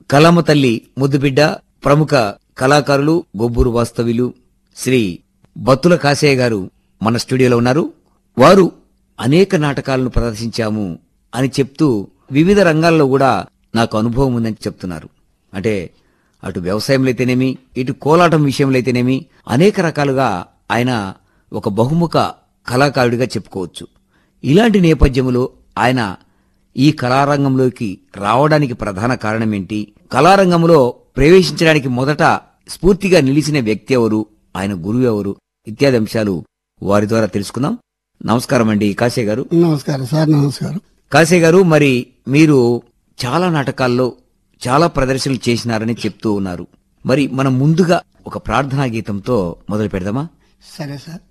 కలామ తల్లి ముద్దుబిడ్డ ప్రముఖ కళాకారులు గొబ్బూరు వాస్తవ్యులు శ్రీ బత్తుల కాశయ్య గారు మన స్టూడియోలో ఉన్నారు వారు అనేక నాటకాలను ప్రదర్శించాము అని చెప్తూ వివిధ రంగాల్లో కూడా నాకు అనుభవం ఉందని చెప్తున్నారు అంటే అటు వ్యవసాయంలో అయితేనేమి ఇటు కోలాటం విషయంలో అయితేనేమి అనేక రకాలుగా ఆయన ఒక బహుముఖ కళాకారుడిగా చెప్పుకోవచ్చు ఇలాంటి నేపథ్యంలో ఆయన ఈ కళారంగంలోకి రావడానికి ప్రధాన కారణం ఏంటి కళారంగంలో ప్రవేశించడానికి మొదట స్ఫూర్తిగా నిలిచిన వ్యక్తి ఎవరు ఆయన గురువు ఎవరు ఇత్యాది అంశాలు వారి ద్వారా తెలుసుకుందాం నమస్కారం అండి కాశే గారు నమస్కారం సార్ నమస్కారం కాశే గారు మరి మీరు చాలా నాటకాల్లో చాలా ప్రదర్శనలు చేసినారని చెప్తూ ఉన్నారు మరి మనం ముందుగా ఒక ప్రార్థనా గీతంతో మొదలు పెడదామా సరే సార్